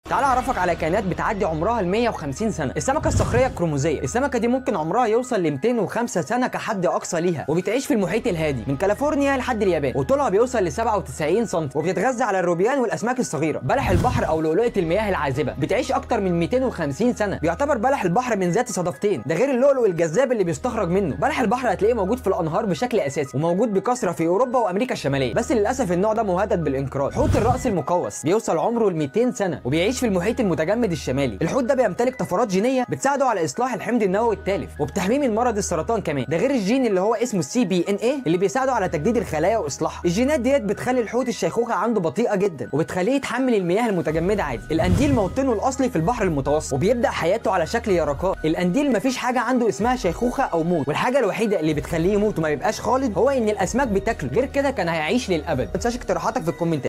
تعال اعرفك على كائنات بتعدي عمرها ال 150 سنه السمكه الصخريه الكروموزيه السمكه دي ممكن عمرها يوصل ل 205 سنه كحد اقصى ليها وبتعيش في المحيط الهادي من كاليفورنيا لحد اليابان وطولها بيوصل ل 97 سم وبتتغذى على الروبيان والاسماك الصغيره بلح البحر او لؤلؤه المياه العذبه بتعيش اكتر من 250 سنه بيعتبر بلح البحر من ذات صدفتين ده غير اللؤلؤ الجذاب اللي بيستخرج منه بلح البحر هتلاقيه موجود في الانهار بشكل اساسي وموجود بكثره في اوروبا وامريكا الشماليه بس للاسف النوع ده مهدد بالانقراض حوت الراس المقوس بيوصل عمره ل 200 سنه وبيعيش في المحيط المتجمد الشمالي الحوت ده بيمتلك طفرات جينيه بتساعده على اصلاح الحمض النووي التالف وبتحميه من مرض السرطان كمان ده غير الجين اللي هو اسمه السي بي ان اي اللي بيساعده على تجديد الخلايا واصلاحها الجينات ديت بتخلي الحوت الشيخوخه عنده بطيئه جدا وبتخليه يتحمل المياه المتجمده عادي القنديل موطنه الاصلي في البحر المتوسط وبيبدا حياته على شكل يرقات القنديل مفيش حاجه عنده اسمها شيخوخه او موت والحاجه الوحيده اللي بتخليه يموت وما يبقاش خالد هو ان الاسماك بتاكله غير كده كان هيعيش للابد ما تنساش اقتراحاتك في الكومنتات